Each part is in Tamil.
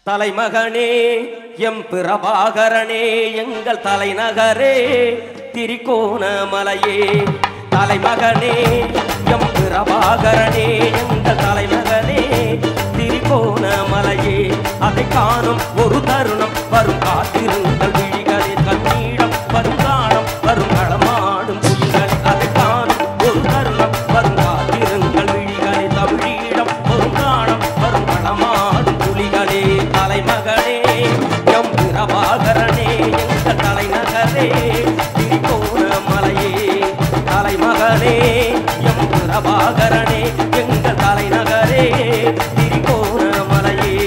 தலைமகனே எம் பிரபாகரனே எங்கள் தலைநகரே திரிகோணமலையே தலைமகனே எம் பிரபாகரனே எங்கள் தலைமகனே திரிகோணமலையே அதை காணும் ஒரு தருணம் வரும் காத்திருங்கள் விழிகளே கண்ணீடம் வரும் காலம் வரும் களமாடும் புலிகள் அதை காணும் ஒரு தருணம் வரும் காத்திருங்கள் விழிகளே தமிழீடம் ஒரு காலம் வரும் களமாடும் புலிகளே தலைமகனே எம் பிரபாகரனே எங்கள் தலைநகரே திரிகோணமலையே தலைமகனே எம் பிரபாகரனே எங்கள் தலைநகரே திரிகோணமலையே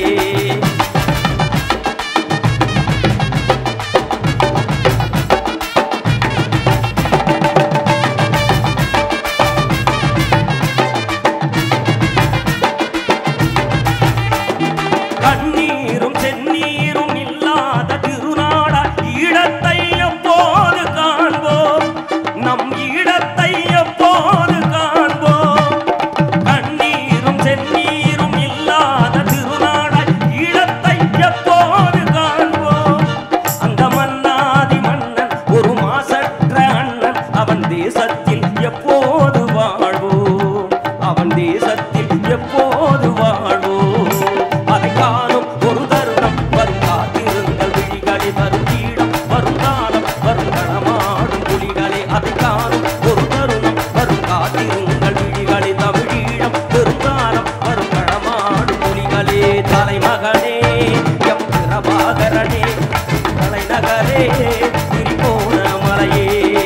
கண்ணீரும் செந்நீரும் இல்லாத திருநாட ஈழத்தை எப்போது காண்போம் நம் ஈழத்தை எப்போது காண்போம் கண்ணீரும் செந்நீரும் இல்லாத திருநாட ஈழத்தை எப்போது காண்போம் அந்த மன்னாதி மன்னன் ஒரு மாசற்ற அண்ணன் அவன் தேசத்தில் எப்போது வாழ்வோம் அவன் தேசத்தில் எப்போது வாழ்வோம் அதை காணும் ஒரு தருணம் வரும் காத்திருங்கள் விழிகளே வரும் ஈடம் வரும் காலம் வரும் களமாடும் புலிகளே அதை காணும் ஒரு தருணம் வரும் காத்திருங்கள் விழிகளே தமிழீழம் பெருங்காலம் வரும் களமாடும் புலிகளே தலைமகனே எம் பிரபாகரனே தலைநகரே திரிகோணமலையே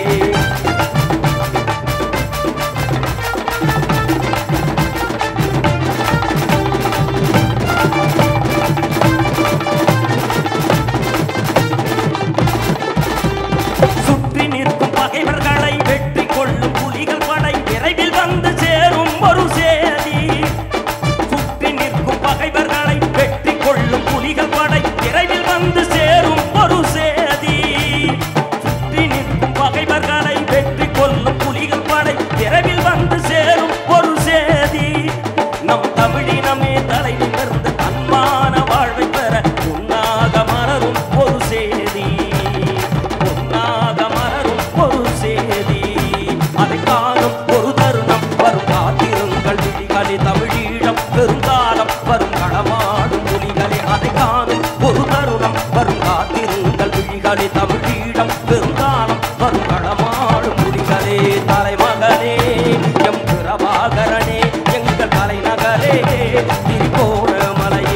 சுற்றி நிற்கும் பகைவர்களை வெற்றி கொள்ளும் புலிகள் படை விரைவில் வந்து சேரும் ஒரு சேதி சுற்றி நிற்கும் பகைவர்களை வெற்றி கொள்ளும் புலிகள் படை விரைவில் வந்து சேரும் ஒரு சேதி சுற்றி நிற்கும் பகைவர்களை வெற்றி கொள்ளும் புலிகள் படை விரைவில் வந்து சேரும் ஒரு சேதி நம் தமிழினமே தலை நிமிர்ந்து தன்மான வாழ்வை பெற உண்ணாக மலரும் ஒரு சேதி பொன்னாக மலரும் ஒரு சேதி அதை காணும் ஒரு தருணம் வரும் காத்திருங்கள் விழிகளே தமிழீழம் பெருங்காலம் வரும் களமாடும் புலிகளே அதை காணும் ஒரு தருணம் வரும் காத்திருங்கள் விழிகளே தமிழீழம் பெருங்காலம் வரும் களமாடும் புலிகளே தலைமகனே எம் பிரபாகரனே எங்கள் தலைநகரே திரிகோணமலையே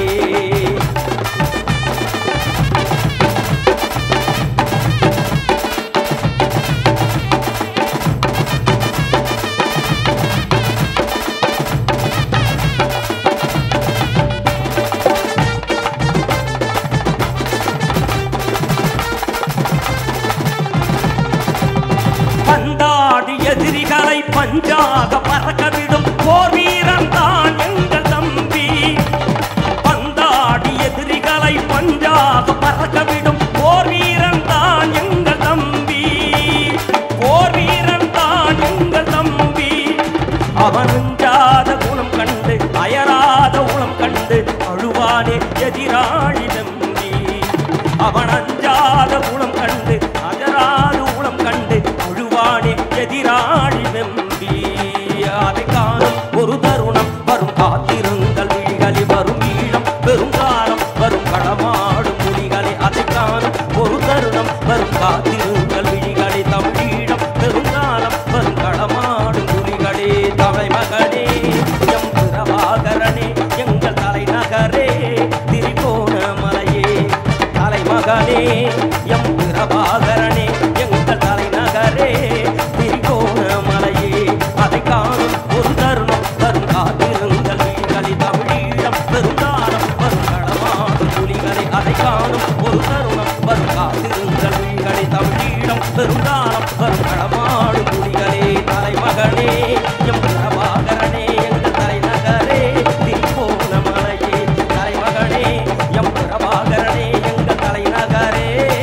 பந்தாடி எதிரிகளை பஞ்சாக பறக்கவிடும் போர் வீரன் தான் எங்கள் தம்பி பந்தாடி எதிரிகளை பஞ்சாக பறக்கவிடும் போர் வீரன் தான் எங்கள் தம்பி போர் வீரன் தான் எங்கள் தம்பி அவன் அஞ்சாத குணம் கண்டு அயராத உளம் கண்டு அழுவானே எதிராளி நம்பி அவன் அஞ்சாத குணம் கண்டு அஜராத உளம் கண்டு அழுவானே எதிராளி நம்பி அதை காணும் ஒரு தருணம் வரும் காத்திருங்கள் விழிகளி வரும் ஈழம் பெருங்காலம் வரும் களமாடும் புலிகளே அதை காணும் ஒரு தருணம் வரும் காத்திருங்கள் விழிகளி தமிழீழம் பெருங்காலம் வரும் களமாடும் புலிகளே தலைமகனே எம் பிரபாகரனே எங்கள் தலைநகரே திரிகோணமலையே தலைமகனே எம் பிரபாகரனே எங்கள் தலைநகரே திரிகோணமலையே அதை காணும் ஒரு தருணம் வரும் காத்திருங்கள் வீழ்களி தமிழீழம் பெருங்காலம் வரும் களமாடும் புலிகளை அதை காணும் ஒரு தருணம் வரும் காத்திருங்கள் வீழ்களி தமிழீழம் பெருங்காலம் வரும் களமாடும் புலிகளே தலைமகனே எம் பிரபாகரனே எங்கள் தலைநகரே திரிகோணமலையே தலைமகனே எம் பிரபாகரனே எங்கள் தலைநகரே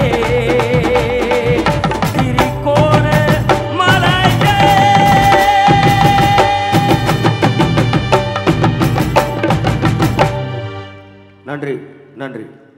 திரிகோணமலையே நன்றி நன்றி